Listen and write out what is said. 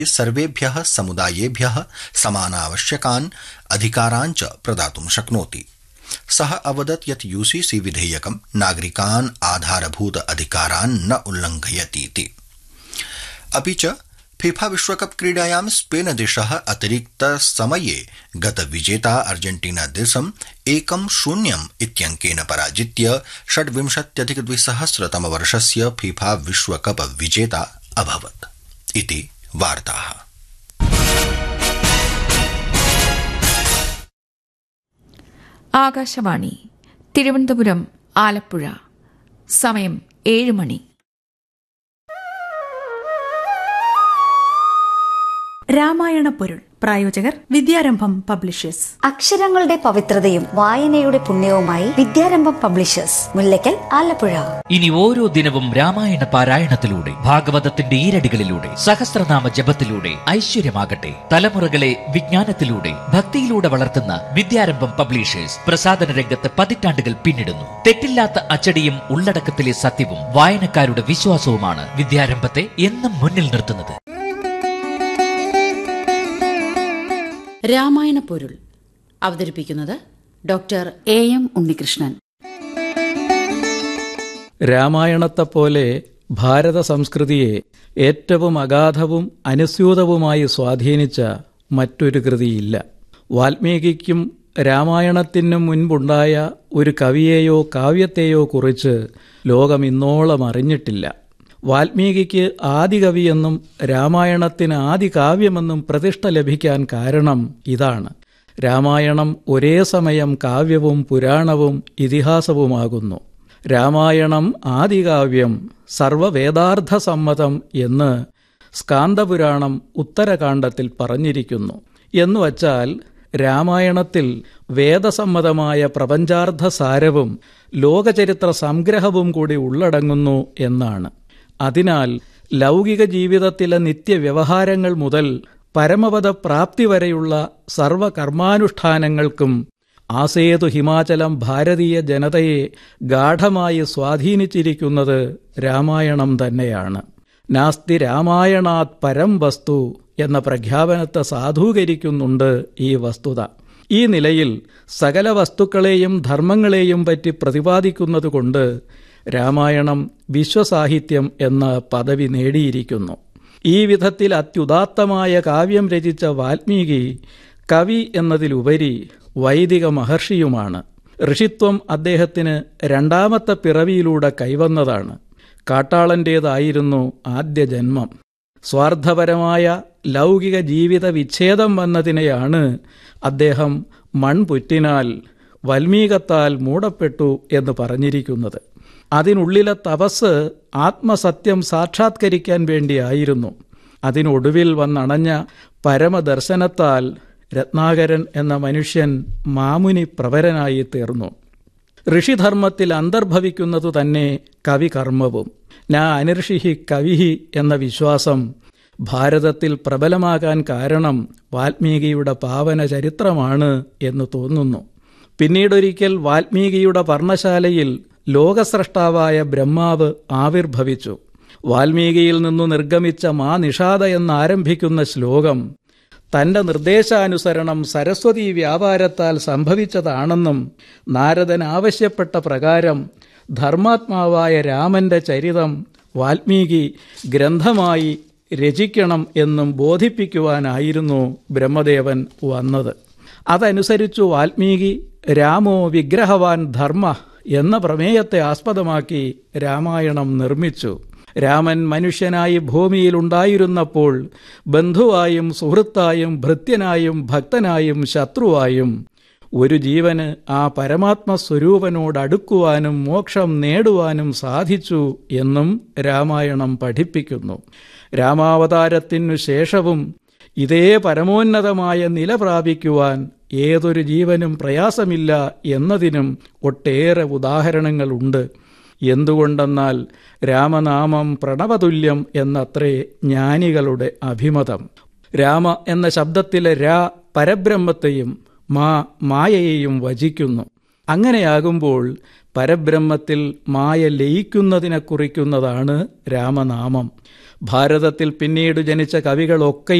सर्वेभ्यः समुदायेभ्यः समानावश्यकान् अधिकारान् च प्रदातुं शक्नोति सः अवदत् यत् यूसीसी विधेयकं नागरिकान् आधारभूत अधिकारान् न उल्लङ्घयतीति अपि च फीफा विश्वकप क्रीडायां स्पेन देशः अतिरिक्त समये गतविजेता अर्जेन्टीना देशम् एकं शून्यम् इत्यङ्केन पराजित्य षड्विंशत्यधिक द्विसहस्रतमवर्षस्य फीफा विश्वकप विजेता अभवत् इति वार्ताः ആകാശവാണി തിരുവനന്തപുരം ആലപ്പുഴ സമയം ഏഴ് മണി രാമായണ പൊരുൾ പ്രായോജകർ വിദ്യാരംഭം പബ്ലിഷേഴ്സ് അക്ഷരങ്ങളുടെ പവിത്രതയും വായനയുടെ പുണ്യവുമായി വിദ്യാരംഭം പബ്ലിഷേഴ്സ് മുല്ലയ്ക്കൽ ആലപ്പുഴ ഇനി ഓരോ ദിനവും രാമായണ പാരായണത്തിലൂടെ ഭാഗവതത്തിന്റെ ഈരടികളിലൂടെ സഹസ്രനാമ ജപത്തിലൂടെ ഐശ്വര്യമാകട്ടെ തലമുറകളെ വിജ്ഞാനത്തിലൂടെ ഭക്തിയിലൂടെ വളർത്തുന്ന വിദ്യാരംഭം പബ്ലിഷേഴ്സ് പ്രസാദന രംഗത്ത് പതിറ്റാണ്ടുകൾ പിന്നിടുന്നു തെറ്റില്ലാത്ത അച്ചടിയും ഉള്ളടക്കത്തിലെ സത്യവും വായനക്കാരുടെ വിശ്വാസവുമാണ് വിദ്യാരംഭത്തെ എന്നും മുന്നിൽ നിർത്തുന്നത് രാമായണ പൊരുൾ അവതരിപ്പിക്കുന്നത് ഡോക്ടർ എ എം ഉണ്ണികൃഷ്ണൻ രാമായണത്തെപ്പോലെ ഭാരത സംസ്കൃതിയെ ഏറ്റവും അഗാധവും അനുസ്യൂതവുമായി സ്വാധീനിച്ച മറ്റൊരു കൃതിയില്ല വാൽമീകിക്കും രാമായണത്തിനും മുൻപുണ്ടായ ഒരു കവിയെയോ കാവ്യത്തെയോ കുറിച്ച് ലോകം ഇന്നോളം അറിഞ്ഞിട്ടില്ല വാൽമീകിക്ക് ആദികവിയെന്നും രാമായണത്തിന് ആദി കാവ്യമെന്നും പ്രതിഷ്ഠ ലഭിക്കാൻ കാരണം ഇതാണ് രാമായണം ഒരേ സമയം കാവ്യവും പുരാണവും ഇതിഹാസവുമാകുന്നു രാമായണം ആദികാവ്യം സർവവേദാർത്ഥസമ്മതം എന്ന് സ്കാന്ദപുരാണം ഉത്തരകാണ്ഡത്തിൽ പറഞ്ഞിരിക്കുന്നു എന്നുവച്ചാൽ രാമായണത്തിൽ വേദസമ്മതമായ പ്രപഞ്ചാർത്ഥ സാരവും ലോകചരിത്ര സംഗ്രഹവും കൂടി ഉള്ളടങ്ങുന്നു എന്നാണ് അതിനാൽ ലൗകിക ജീവിതത്തിലെ നിത്യവ്യവഹാരങ്ങൾ മുതൽ പരമപദ പ്രാപ്തി വരെയുള്ള സർവകർമാനുഷ്ഠാനങ്ങൾക്കും ആസേതു ഹിമാചലം ഭാരതീയ ജനതയെ ഗാഠമായി സ്വാധീനിച്ചിരിക്കുന്നത് രാമായണം തന്നെയാണ് നാസ്തി രാമായണാത് പരം വസ്തു എന്ന പ്രഖ്യാപനത്തെ സാധൂകരിക്കുന്നുണ്ട് ഈ വസ്തുത ഈ നിലയിൽ സകല വസ്തുക്കളെയും ധർമ്മങ്ങളെയും പറ്റി പ്രതിപാദിക്കുന്നതുകൊണ്ട് രാമായണം വിശ്വസാഹിത്യം എന്ന പദവി നേടിയിരിക്കുന്നു ഈ വിധത്തിൽ അത്യുദാത്തമായ കാവ്യം രചിച്ച വാൽമീകി കവി എന്നതിലുപരി വൈദിക മഹർഷിയുമാണ് ഋഷിത്വം അദ്ദേഹത്തിന് രണ്ടാമത്തെ പിറവിയിലൂടെ കൈവന്നതാണ് കാട്ടാളൻ്റേതായിരുന്നു ആദ്യ ജന്മം സ്വാർത്ഥപരമായ ലൗകിക ജീവിത വിച്ഛേദം വന്നതിനെയാണ് അദ്ദേഹം മൺപുറ്റിനാൽ വൽമീകത്താൽ മൂടപ്പെട്ടു എന്ന് പറഞ്ഞിരിക്കുന്നത് അതിനുള്ളിലെ തപസ് ആത്മസത്യം സാക്ഷാത്കരിക്കാൻ വേണ്ടിയായിരുന്നു അതിനൊടുവിൽ വന്നണഞ്ഞ പരമദർശനത്താൽ രത്നാകരൻ എന്ന മനുഷ്യൻ മാമുനി പ്രവരനായി തീർന്നു ഋഷിധർമ്മത്തിൽ അന്തർഭവിക്കുന്നതു തന്നെ കവികർമ്മവും നാ അനിർഷിഹി കവിഹി എന്ന വിശ്വാസം ഭാരതത്തിൽ പ്രബലമാകാൻ കാരണം വാൽമീകിയുടെ പാവന ചരിത്രമാണ് എന്ന് തോന്നുന്നു പിന്നീടൊരിക്കൽ വാൽമീകിയുടെ പർണശാലയിൽ ലോകസ്രഷ്ടാവായ ബ്രഹ്മാവ് ആവിർഭവിച്ചു വാൽമീകിയിൽ നിന്നു നിർഗമിച്ച മാ നിഷാദ എന്നാരംഭിക്കുന്ന ശ്ലോകം തന്റെ നിർദ്ദേശാനുസരണം സരസ്വതി വ്യാപാരത്താൽ സംഭവിച്ചതാണെന്നും നാരദൻ ആവശ്യപ്പെട്ട പ്രകാരം ധർമാത്മാവായ രാമന്റെ ചരിതം വാൽമീകി ഗ്രന്ഥമായി രചിക്കണം എന്നും ബോധിപ്പിക്കുവാനായിരുന്നു ബ്രഹ്മദേവൻ വന്നത് അതനുസരിച്ചു വാൽമീകി രാമോ വിഗ്രഹവാൻ ധർമ്മ എന്ന പ്രമേയത്തെ ആസ്പദമാക്കി രാമായണം നിർമ്മിച്ചു രാമൻ മനുഷ്യനായി ഭൂമിയിലുണ്ടായിരുന്നപ്പോൾ ബന്ധുവായും സുഹൃത്തായും ഭൃത്യനായും ഭക്തനായും ശത്രുവായും ഒരു ജീവന് ആ പരമാത്മ സ്വരൂപനോട് അടുക്കുവാനും മോക്ഷം നേടുവാനും സാധിച്ചു എന്നും രാമായണം പഠിപ്പിക്കുന്നു രാമാവതാരത്തിനു ശേഷവും ഇതേ പരമോന്നതമായ നില പ്രാപിക്കുവാൻ ഏതൊരു ജീവനും പ്രയാസമില്ല എന്നതിനും ഒട്ടേറെ ഉദാഹരണങ്ങളുണ്ട് എന്തുകൊണ്ടെന്നാൽ രാമനാമം പ്രണവതുല്യം എന്നത്രേ ജ്ഞാനികളുടെ അഭിമതം രാമ എന്ന ശബ്ദത്തിലെ രാ പരബ്രഹ്മത്തെയും മാ മായയെയും വചിക്കുന്നു അങ്ങനെയാകുമ്പോൾ പരബ്രഹ്മത്തിൽ മായ ലയിക്കുന്നതിനെ കുറിക്കുന്നതാണ് രാമനാമം ഭാരതത്തിൽ പിന്നീട് ജനിച്ച കവികളൊക്കെ